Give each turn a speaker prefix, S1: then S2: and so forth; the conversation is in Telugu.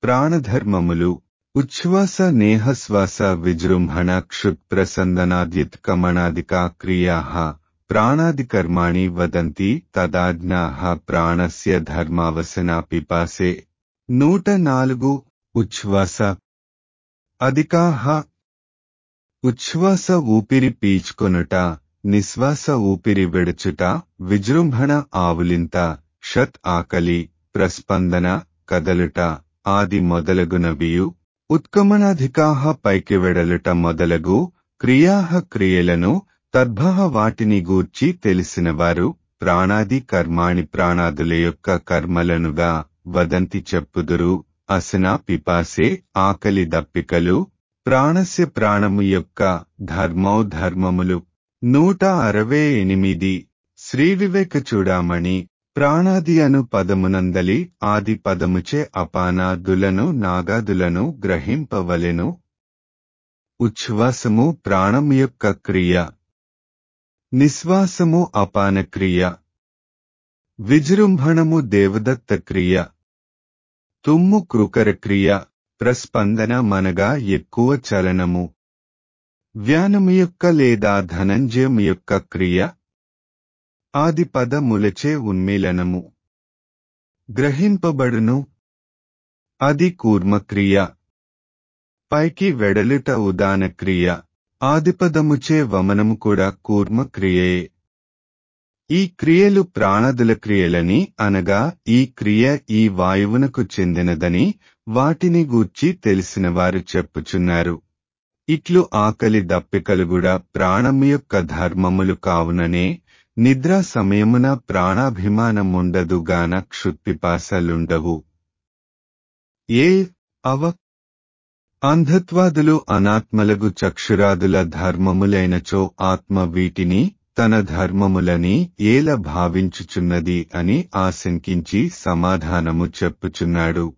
S1: ప్రాణధర్మములు ఉచ్ఛ్వాస నేహశ్వాస విజృంభణ క్షుత్ప్రసందనాద్యుత్కమణాదికా క్రియా ప్రాణాదికర్మాణి వదంతి తదాజ్ఞా ప్రాణస్య ధర్మావసనా పిపాసే నూట నాలుగు ఉచ్ఛ్వాస అధికాహ ఉచ్ఛ్వాస ఊపిరి పీల్చుకొనుట నిశ్వాస ఊపిరి విడుచుట విజృంభణ ఆవులింత షత్ ఆకలి ప్రస్పందన కదలుట ఆది మొదలగునవియు ఉత్కమనాధికాహ పైకి వెడలుట మొదలగు క్రియాహ క్రియలను తద్భవ వాటిని గూర్చి తెలిసినవారు ప్రాణాది కర్మాణి ప్రాణాదుల యొక్క కర్మలనుగా వదంతి చెప్పుదురు అసనా పిపాసే ఆకలి దప్పికలు ప్రాణస్య ప్రాణము యొక్క ధర్మౌ ధర్మములు నూట అరవై ఎనిమిది శ్రీ వివేక చూడామణి ప్రాణాది అను పదమునందలి ఆది పదముచే అపానాదులను నాగాదులను గ్రహింపవలెను ఉచ్ఛ్వాసము ప్రాణం యొక్క క్రియ నిశ్వాసము అపాన క్రియ విజృంభణము దేవదత్త క్రియ తుమ్ము కృకర క్రియ ప్రస్పందన మనగా ఎక్కువ చలనము వ్యానము యొక్క లేదా ధనంజయం యొక్క క్రియ ఆది పదములచే ఉన్మీలనము గ్రహింపబడును అది కూర్మక్రియ పైకి వెడలుట ఉదాన క్రియ ఆదిపదముచే వమనము కూడా కూర్మక్రియే ఈ క్రియలు ప్రాణదుల క్రియలని అనగా ఈ క్రియ ఈ వాయువునకు చెందినదని వాటిని గూర్చి తెలిసిన వారు చెప్పుచున్నారు ఇట్లు ఆకలి దప్పికలు కూడా ప్రాణము యొక్క ధర్మములు కావుననే నిద్రా సమయమున ప్రాణాభిమానముండదుగాన క్షుత్పిపాసలుండవు ఏ అవ అంధత్వాదులు అనాత్మలగు చక్షురాదుల ధర్మములైనచో ఆత్మ వీటిని తన ధర్మములని ఏల భావించుచున్నది అని ఆశంకించి సమాధానము చెప్పుచున్నాడు